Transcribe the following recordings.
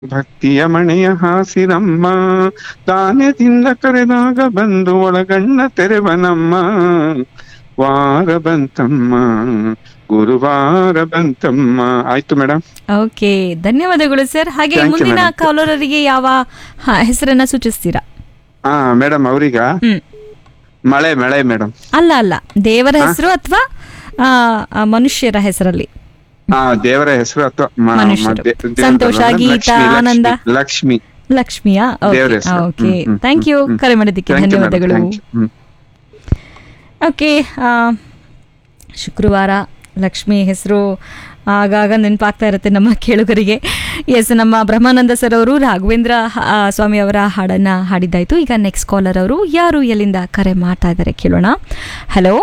ಭಕ್ತಿಯ ಮಣೆಯ ಹಾಸಿರಮ್ಮ ತಾನೆದಿಂದ ಕರೆದಾಗ ಬಂದು ಒಳಗಣ್ಣ ತೆರೆವನಮ್ಮ ವಾರ ಬಂತಮ್ಮ ಗುರುವಾರ ಬಂತಮ್ಮ ಆಯ್ತು ಮೇಡಮ್ ಓಕೆ ಧನ್ಯವಾದಗಳು ಸರ್ ಹಾಗೆ Thank you, ಮುಂದಿನ madam. ಕಾಲರರಿಗೆ ಯಾವ ಹ, ಹೆಸರನ್ನ ಸೂಚಿಸ್ತೀರಾ ಹಾ ಮೇಡಮ್ ಅವ್ರೀಗ ಹ್ಮ್ ಮಳೆ ಮಳೆ ಮೇಡಮ್ ಅಲ್ಲ ಅಲ್ಲ ದೇವರ ಹೆಸರು ಅಥವಾ ಮನುಷ್ಯರ ಹೆಸರಲ್ಲಿ ಹಾ ದೇವರ ಹೆಸರು ಅಥವಾ ಮ- ಮನುಷ್ಯರು. ಮ- ದೇ- ದೇವ್ರದ್ದು ಸಂತೋಷ, madam. ಗೀತಾ, ಲಕ್ಷ್ಮಿ, ಲಕ್ಷ್ಮಿ, ಆನಂದ. ಲಕ್ಷ್ಮಿ ಲಕ್ಷ್ಮಿಯಾ ದೇವರ ಹೆಸರು okay hmm, hmm, thank you hmm, ಕರೆ ಮಾಡಿದ್ದಕ್ಕೆ Thank you, madam. ಧನ್ಯವಾದಗಳು Thank you. ಹ್ಮ್. ಓಕೆ ಶುಕ್ರವಾರ ಲಕ್ಷ್ಮಿ ಹೆಸರು ಆಗಾಗ ನೆನಪಾಗ್ತಾ ಇರುತ್ತೆ ನಮ್ಮ ಕೇಳುಗರಿಗೆ ಎಸ್ ನಮ್ಮ ಬ್ರಹ್ಮಾನಂದ ಸರ್ ಅವರು ರಾಘವೇಂದ್ರ ಆ, ಸ್ವಾಮಿ ಅವರ ಹಾಡನ್ನ ಹಾಡಿದ್ದಾಯ್ತು ಈಗ ನೆಕ್ಸ್ಟ್ ಕಾಲರ್ ಅವರು ಯಾರು ಎಲ್ಲಿಂದ ಕರೆ ಮಾಡ್ತಾ ಇದ್ದಾರೆ ಕೇಳೋಣ ಹಲೋ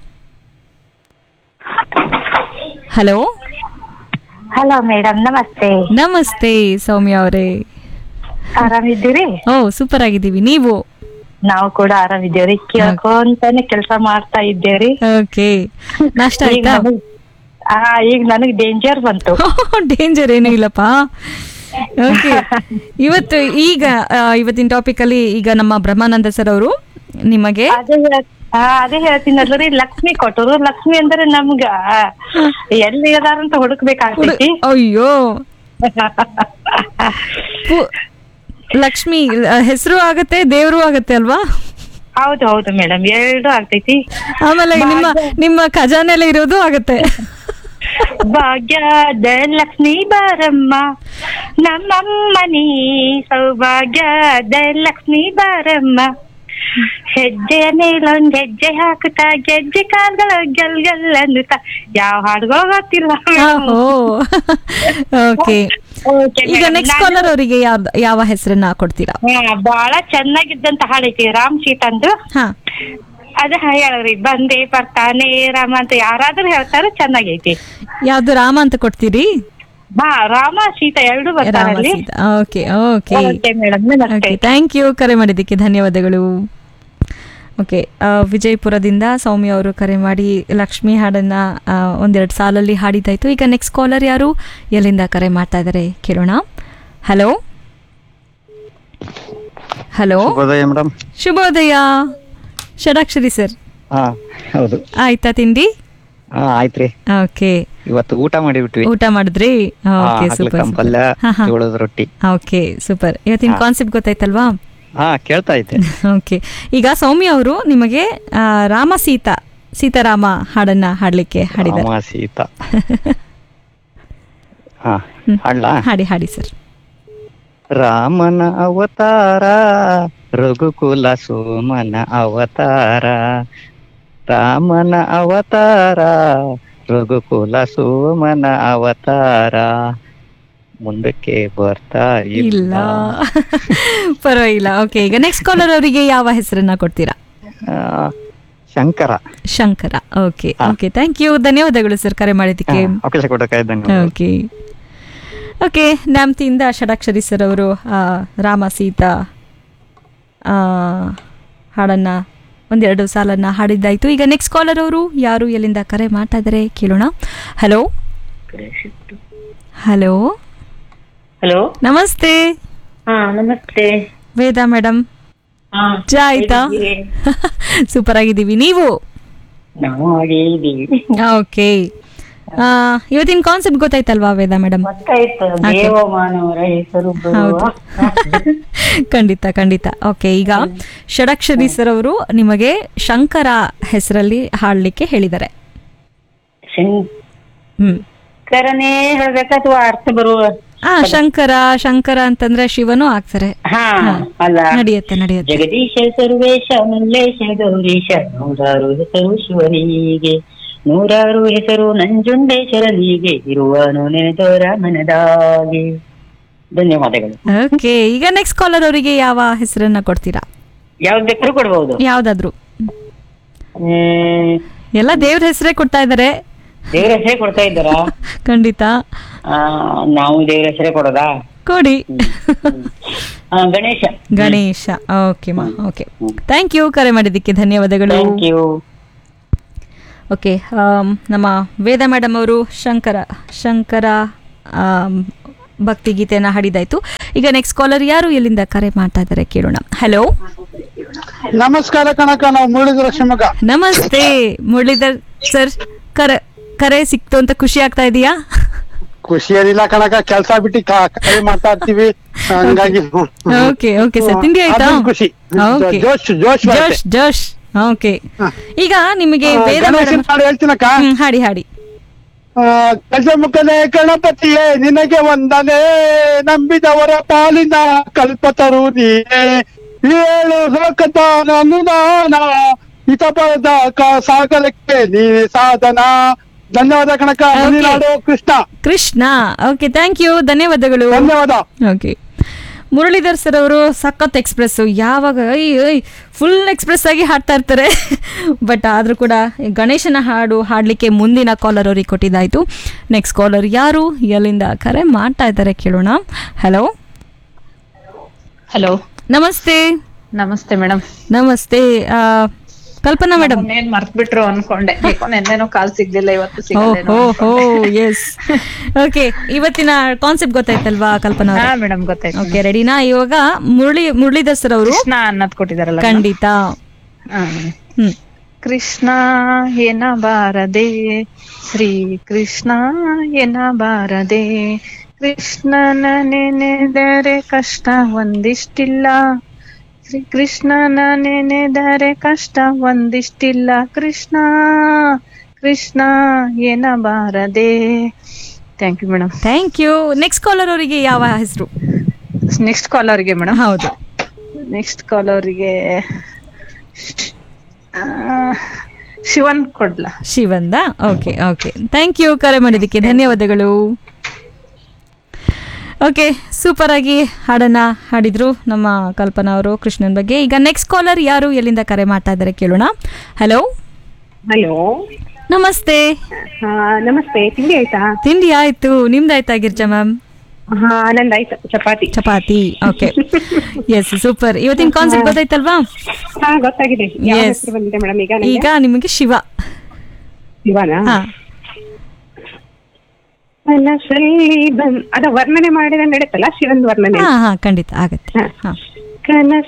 ಹಲೋ ಹಲೋ ಮೇಡಮ್ ನಮಸ್ತೆ ನಮಸ್ತೆ ಸೌಮ್ಯ ಅವರೇ ಆರಾಮಿದ್ದೀರಿ ಓ ಸೂಪರ್ ಆಗಿದ್ದೀವಿ ನೀವು ನಾವು ಕೂಡ ಆರಾಮಿದ್ದೇವ್ರಿ ಕೇಳ್ಕೊಂತಾನೆ ಕೆಲಸ ಮಾಡ್ತಾ ಇದ್ದೇವ್ರಿ ಓಕೆ ನಾಷ್ಟ ಈಗ ಆಯ್ತಾ ನನಗ್- ಆ ಈಗ ನನಗ್ ಡೇಂಜರ್ ಬಂತು ಡೇಂಜರ್ ಏನೂ ಇಲ್ಲಪ್ಪ ಓಕೆ ಇವತ್ತು ಈಗ ಆ, ಇವತ್ತಿನ ಟಾಪಿಕ್ ಅಲ್ಲಿ ಈಗ ನಮ್ಮ ಬ್ರಹ್ಮಾನಂದ ಸರ್ ಅವರು ನಿಮಗೆ ಅದೇ ಹೇಳ್- ಆ, ಅದೇ ಹೇಳ್ತೀನಲ್ರಿ ಲಕ್ಷ್ಮಿ ಕೊಟ್ಟರು ಲಕ್ಷ್ಮಿ ಅಂದ್ರೆ ನಮ್ಗ ಎಲ್ಲಿ ಅದಾರಂತ ಹುಡು- ಹುಡುಕ್ಬೇಕಾಗ್ತೈತಿ ಅಯ್ಯೋ ಪು- ಲಕ್ಷ್ಮಿ ಹೆಸರು ಆಗತ್ತೆ ದೇವರು ಆಗತ್ತೆ ಅಲ್ವಾ ಹೌದು ಹೌದು ಮೇಡಮ್ ಎರಡು ಆಗ್ತೈತಿ ಆಮೇಲೆ ನಿಮ್ಮ ನಿಮ್ಮ ಖಜಾನೆಲ್ಲ ಇರೋದು ಆಗತ್ತೆ ಭಾಗ್ಯದ ಲಕ್ಷ್ಮಿ ಬಾರಮ್ಮ ನಮ್ಮಮ್ಮನಿ ಸೌಭಾಗ್ಯದ ಲಕ್ಷ್ಮಿ ಬಾರಮ್ಮ ಹೆಜ್ಜೆಯ ಮೇಲೊಂದ್ ಹೆಜ್ಜೆ ಹಾಕುತ್ತಾ ಗೆಜ್ಜೆ ಕಾಲ್ಗಳ ಗಲ್ ಗಲ್ ಅನ್ನುತ್ತಾ ಯಾವ ಹಾಡುಗಳು ಗೊತ್ತಿಲ್ಲ ಓಕೆ Okay, ಈಗ madam. ನೆಕ್ಸ್ಟ್ ನಾನು- ಕಾಲರ್ ಅವರಿಗೆ ಯಾವ ಯಾವ ಹೆಸರನ್ನ ಕೊಡ್ತೀರಾ ಹಾ, ಬಾಳ ಚೆನ್ನಾಗಿದ್ದಂತ ಹಾಡೈತಿ ರಾಮ್ ಸೀತಂದು ಹಾ ಅದ ಹೇಳ್ರಿ ಬಂದೆ ಬರ್ತಾನೆ ರಾಮ ಅಂತ ಯಾರಾದ್ರೂ ಹೇಳ್ತಾರ ಚೆನ್ನಾಗೈತಿ ಯಾವ್ದು ರಾಮ ಅಂತ ಕೊಡ್ತೀರಿ ಹಾ ರಾಮ ಸೀತಾ ಎರಡು ರಾಮ ಬರ್ತಾರಲ್ಲಿ Sita okay okay okay madam ನಮಸ್ತೆ ಓಕೆ ಥ್ಯಾಂಕ್ ಯು ಕರೆ ಮಾಡಿದ್ದಕ್ಕೆ ಧನ್ಯವಾದಗಳು ಓಕೆ ವಿಜಯಪುರದಿಂದ ಸೌಮ್ಯ ಅವರು ಕರೆ ಮಾಡಿ ಲಕ್ಷ್ಮಿ ಹಾಡನ್ನ ಆ, ಒಂದೆರಡು ಸಾಲಲ್ಲಿ ಹಾಡಿದ್ದಾಯ್ತು ಈಗ ನೆಕ್ಸ್ಟ್ ಕಾಲರ್ ಯಾರು ಎಲ್ಲಿಂದ ಕರೆ ಮಾಡ್ತಾ ಇದ್ದಾರೆ ಕೇಳೋಣ ಹಲೋ ಹಲೋ ಶುಭೋದಯ ಮೇಡಮ್ ಶುಭೋದಯ ಷಡಾಕ್ಷರಿ ಸರ್ ಹಾ ಹೌದು ಆಯ್ತಾ ತಿಂಡಿ ಹಾ ಆಯ್ತ್ರಿ ಓಕೆ ಇವತ್ತು ಊಟ ಮಾಡಿಬಿಟ್ವಿ ಊಟ ಮಾಡಿದ್ರಿ ಹಾ, ಓಕೆ ಹಾಗಲಕಾಯಿ ಸೂಪರ್ ಪಲ್ಯ ಹಾ ಹಾ ಜೋಳದ ರೊಟ್ಟಿ ಓಕೆ ಸೂಪರ್ ಇವತ್ತಿನ ಕಾನ್ಸೆಪ್ಟ್ ಗೊತ್ತಾಯ್ತಲ್ವಾ ಹಾ ಕೇಳ್ತಾ ಇದ್ದೆ ಓಕೆ ಈಗ ಸೌಮ್ಯ ಅವರು ನಿಮಗೆ ಆ, ರಾಮ ಸೀತಾ ಸೀತಾರಾಮ ಹಾಡನ್ನ ಹಾಡ್ಲಿಕ್ಕೆ ಹಾಡಿದ್ದಾರೆ ರಾಮ ಸೀತಾ ಹಾ ಹಾಡ್ಲಾ ಹಾಡಿ ಹಾಡಿ ಸರ್ ರಾಮನ ಅವತಾರ ರಘುಕುಲ ಸೋಮನ ಅವತಾರ ರಾಮನ ಅವತಾರ ರಘುಕುಲ ಸೋಮನ ಅವತಾರ ಮುಂದಕ್ಕೆ ಬರ್ತಾ ಇಲ್ಲ ಇಲ್ಲ ಪರವಾಗಿಲ್ಲ ಓಕೆ ಈಗ ನೆಕ್ಸ್ಟ್ ಕಾಲರ್ ಅವರಿಗೆ ಯಾವ ಹೆಸರನ್ನ ಕೊಡ್ತೀರಾ ಆ, Shankara Shankara okay okay thank you ಧನ್ಯವಾದಗಳು ಸರ್ ಕರೆ ಮಾಡಿದ್ದಕ್ಕೆ ಹಾ, ಅವಕಾಶ ಕೊಡಕ್ಕೆ ಧನ್ಯವಾದ ಓಕೆ ಓಕೆ ನ್ಯಾಮ್ತಿಯಿಂದ ಷಡಾಕ್ಷರಿ ಸರ್ ಅವರು ಆ, ರಾಮ ಸೀತಾ ಆ, ಹಾಡನ್ನ ಒಂದೆರಡು ಸಾಲನ್ನ ಹಾಡಿದ್ದಾಯ್ತು ಈಗ ನೆಕ್ಸ್ಟ್ ಕಾಲರ್ ಅವರು ಯಾರು ಎಲ್ಲಿಂದ ಕರೆ ಮಾಡ್ತಾ ಇದ್ದಾರೆ ಕೇಳೋಣ ಹಲೋ ಹಲೋ ಹಲೋ ನಮಸ್ತೆ ಹಾ ನಮಸ್ತೆ ವೇದಾ ಮೇಡಮ್ ಹಾ ಚಾ ಆಯ್ತಾ ಸೂಪರ್ ಆಗಿದ್ದೀವಿ ನೀವು ನಾವು ಹಾಗೆ ಇದ್ದೀವಿ ಓಕೆ ಇವತ್ತಿನ ಕಾನ್ಸೆಪ್ಟ್ ಗೊತ್ತಾಯ್ತಲ್ವಾ ವೇದಾ ಮೇಡಮ್ ಗೊತ್ತಾಯ್ತು ದೇವಮಾನವರ ಹೆಸರು ಬರುವ ಖಂಡಿತ ಖಂಡಿತ ಓಕೆ ಈಗ ಷಡಕ್ಷರಿ ಸರ್ ಅವರು ನಿಮಗೆ ಶಂಕರ ಹೆಸರಲ್ಲಿ ಹಾಡ್ಲಿಕ್ಕೆ ಹೇಳಿದ್ದಾರೆ ಹ್ಮ್ ಶಂಕರನೇ ಹೇಳ್ಬೇಕಾ ಅಥವಾ ಅರ್ಥ ಬರುವ ಆ ಶಂಕರ ಶಂಕರ ಅಂತಂದ್ರೆ ಶಿವನು ಆಗ್ತಾರೆ ಹಾ ಅಲ್ಲ ನಡೆಯುತ್ತೆ ನಡೆಯುತ್ತೆ ಜಗದೀಶ ಸರ್ವೇಶ ಮಲ್ಲೇಶ ಗೌರೀಶ ನೂರಾರು ಹೆಸರು ಶಿವನಿಗೆ ನೂರಾರು ಹೆಸರು ನಂಜುಂಡೇಶ್ವರನಿಗೆ ಇರುವನು ನೆನೆದವರ ಮನದಾಗೆ ಧನ್ಯವಾದಗಳು ಓಕೆ ಈಗ ನೆಕ್ಸ್ಟ್ ಕಾಲರ್ ಅವರಿಗೆ ಯಾವ ಹೆಸರನ್ನ ಕೊಡ್ತೀರಾ ಯಾವ್ದು ಬೇಕಾದ್ರೂ ಕೊಡ್ಬಹುದು ಯಾವ್ದಾದ್ರು ಹ್ಮ್, ಎಲ್ಲ ದೇವ್ರ ಹೆಸರೇ ಕೊಡ್ತಾ ಇದ್ದಾರೆ ದೇವ್ರ ಹೆಸರೇ ಕೊಡ್ತಾ ಇದ್ದಾರಾ ಖಂಡಿತ ಆ, ನಾವು ದೇವ್ರ ಹೆಸರೇ ಕೊಡೋದಾ ಕೊಡಿ ಆ, ಗಣೇಶ ಗಣೇಶ ಓಕೆ ಮಾ ಓಕೆ ಥ್ಯಾಂಕ್ ಯು ಕರೆ ಮಾಡಿದ್ದಕ್ಕೆ ಧನ್ಯವಾದಗಳು ಥ್ಯಾಂಕ್ ಯು ಓಕೆ ಆಮ್, ನಮ್ಮ ವೇದ ಮೇಡಮ್ ಅವರು ಶಂಕರ ಶಂಕರ ಆಮ್, ಭಕ್ತಿ ಗೀತೆಯನ್ನ ಹಾಡಿದಾಯ್ತು ಈಗ ನೆಕ್ಸ್ಟ್ ಕಾಲರ್ ಯಾರು ಎಲ್ಲಿಂದ ಕರೆ ಮಾಡ್ತಾ ಇದ್ದಾರೆ ಕೇಳೋಣ ಹಲೋ ನಮಸ್ಕಾರ ಕಣಕ ನಾವು ಮುರಳೀಧರ ಶಿವಮೊಗ್ಗ ನಮಸ್ತೆ ಮುರಳೀಧರ್ ಸರ್ ಕರೆ ಕರೆ ಸಿಕ್ತು ಅಂತ ಖುಷಿ ಆಗ್ತಾ ಇದೆಯಾ ಖುಷಿ ಏನಿಲ್ಲ ಕಣಕ ಕೆಲ್ಸ ಬಿಟ್ಟು ಕ- ಕರೆ ಮಾಡ್ತಾ ಇರ್ತೀವಿ ಹಂಗಾಗಿ ಓಕೆ ಓಕೆ ಸರ್ ತಿಂಡಿ ಆಯ್ತಾ ಅದೊಂದು ಖುಷಿ ಓಕೆ ಜೋಶ್ ಜೋಶ್ ಬರುತ್ತೆ. ಜೋಶ್ ಜೋಶ್ ಓಕೆ ಹ. ಈಗ ನಿಮಗೆ ಆ, ವೇದ ಗಣೇಶನ್ ಮೇಡಮ್ ಹಾಡು ಹೇಳ್ತೀನಕ್ಕ ಹ್ಮ್, ಹಾಡಿ ಹಾಡಿ ಗಜಮುಖನೇ ಗಣಪತಿಯೇ ನಿನಗೆ ವಂದನೆ ನಂಬಿದವರ ಪಾಲಿನ ಕಲ್ಪತರು ನೀನೆ ಏಳು ಲೋಕದ ಅನುದಾನ ಹಿತಪದ ಕ- ಸಾಗರಕ್ಕೆ ನೀನೆ ಸಾಧನ ಧನ್ಯವಾದ ಕಣಕ Okay. ಮಣಿನಾಡು Krishna Krishna okay thank you ಧನ್ಯವಾದಗಳು ಧನ್ಯವಾದ ಓಕೆ ಮುರಳೀಧರ್ ಸರ್ ಅವರು ಸಖತ್ ಎಕ್ಸ್ಪ್ರೆಸ್ ಯಾವಾಗ ಫುಲ್ ಎಕ್ಸ್ಪ್ರೆಸ್ ಆಗಿ ಹಾಡ್ತಾ ಇರ್ತಾರೆ ಬಟ್ ಆದರೂ ಕೂಡ ಗಣೇಶನ ಹಾಡು ಹಾಡಲಿಕ್ಕೆ ಮುಂದಿನ ಕಾಲರ್ ಅವ್ರಿಗೆ ಕೊಟ್ಟಿದ್ದಾಯ್ತು ನೆಕ್ಸ್ಟ್ ಕಾಲರ್ ಯಾರು ಎಲ್ಲಿಂದ ಕರೆ ಮಾಡ್ತಾ ಇದ್ದಾರೆ ಕೇಳೋಣ ಹಲೋ ಹಲೋ ನಮಸ್ತೆ ನಮಸ್ತೆ ಮೇಡಮ್ ನಮಸ್ತೆ ಆ, ಕಲ್ಪನಾ ಮೇಡಮ್ ಏನ್ ಮರ್ತ್ ಬಿಟ್ರು ಅನ್ಕೊಂಡೆ ಯಾಕೋ ನೆನ್ನೆನೋ ಕಾಲ್ ಸಿಗ್ಲಿಲ್ಲ ಇವತ್ತು ಓ ಸಿಗಲ್ಲೇನೋ ಹೋ ಹೋ ಅನ್ಕೊಂಡೆ. ಎಸ್ ಓಕೆ ಇವತ್ತಿನ ಕಾನ್ಸೆಪ್ಟ್ ಗೊತ್ತಾಯ್ತಲ್ವಾ ಕಲ್ಪನಾ ಹಾ ಅವರೇ ಮೇಡಮ್ ಗೊತ್ತಾಯ್ತು ಓಕೆ ರೆಡಿನಾ ಇವಾಗ ಮುರಳಿ ಮುರಳೀಧರ್ ಸರ್ ಅವರು ಕೃಷ್ಣ ಅನ್ನದ್ ಕೊಟ್ಟಿದಾರಲ್ಲ madam? ಖಂಡಿತ ಹಾ. ಹ್ಮ್ ಕೃಷ್ಣ ಎನ್ನಬಾರದೆ ಶ್ರೀ ಕೃಷ್ಣ ಎನ್ನಬಾರದೆ ಕೃಷ್ಣನ ನೆನೆದರೆ ಕಷ್ಟ ಒಂದಿಷ್ಟಿಲ್ಲ ಶ್ರೀ ಕೃಷ್ಣನ ನೆನೆದರೆ ಕಷ್ಟ ಒಂದಿಷ್ಟಿಲ್ಲ ಕೃಷ್ಣ ಕೃಷ್ಣ ಎನ್ನಬಾರದೆ thank you madam thank you next caller ಅವರಿಗೆ ಯಾವ ಹೆಸರು ನೆಕ್ಸ್ಟ್ ಕಾಲ್ ಅವರಿಗೆ ಮೇಡಮ್ ಹೌದು ನೆಕ್ಸ್ಟ್ ಕಾಲ್ ಅವರಿಗೆ ಶಿವನ್ ಕೊಡ್ಲಾ ಶಿವಂದ ಓಕೆ ಓಕೆ ಥ್ಯಾಂಕ್ ಯು ಕರೆ ಮಾಡಿದ್ದಕ್ಕೆ ಧನ್ಯವಾದಗಳು ಓಕೆ ಸೂಪರ್ ಆಗಿ ಹಾಡನ್ನ ಹಾಡಿದ್ರು ನಮ್ಮ ಕಲ್ಪನಾ ಅವರು ಕೃಷ್ಣನ್ ಬಗ್ಗೆ ಈಗ ನೆಕ್ಸ್ಟ್ ಕಾಲರ್ ಯಾರು ಎಲ್ಲಿಂದ ಕರೆ ಮಾಡ್ತಾ ಇದ್ದಾರೆ ಕೇಳೋಣ ಹಲೋ ಹಲೋ ನಮಸ್ತೆ ಹಾ ನಮಸ್ತೆ ತಿಂಡಿ ಆಯ್ತಾ ತಿಂಡಿ ಆಯ್ತು ನಿಮ್ದಾಯ್ತಾ ಗಿರ್ಜಾ ಮ್ಯಾಮ್ ಹಾ ನಂದಾಯ್ತು chapati chapati okay yes super ಇವತ್ತಿನ ಕಾನ್ಸೆಪ್ಟ್ ಗೊತ್ತಾಯ್ತಲ್ವಾ ಹಾ ಗೊತ್ತಾಗಿದೆ ಯಾವ Yes. ಹೆಸರು ಬಂದಿದೆ ಮೇಡಮ್ ಈಗ ಈಗ ನಿಮಗೆ ಶಿವ ಇವಾನ ಹಾ ಕನಸಲ್ಲಿ ಬನ್ ಅದ ವರ್ಣನೆ ಮಾಡಿದ ನಡೆತಲ್ಲ ಶಿವನ್ ವರ್ಣನೆ ಹಾ ಹಾ ಖಂಡಿತ ಆಗತ್ತೆ ಹಾ ಕನಸ